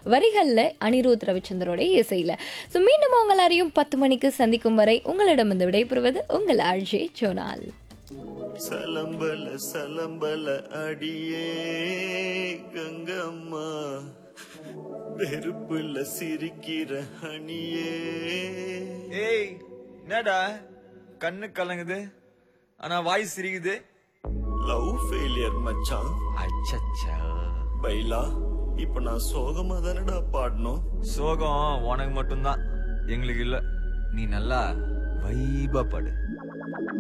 வரிகளில் அனிருத் ரவிச்சந்திரோட இசையில் ஸோ மீண்டும் உங்கள் எல்லாரையும் பத்து மணிக்கு சந்திக்கும் வரை உங்களிடம் இந்த விடைபெறுவது உங்கள் ஆழ்ஜே ஜோனால் சலம்பல சலம்பல அடியே கங்கம்மா வெறுப்புல சிரிக்கிற அணியே ஏய் என்னடா கண்ணு கலங்குது ஆனா வாய் சிரிக்குது லவ் ஃபெயிலியர் மச்சான் அச்சச்சா பைலா இப்ப நான் சோகமா தானடா பாடணும் சோகம் உனக்கு மட்டும்தான் எங்களுக்கு இல்ல நீ நல்லா வைபா படு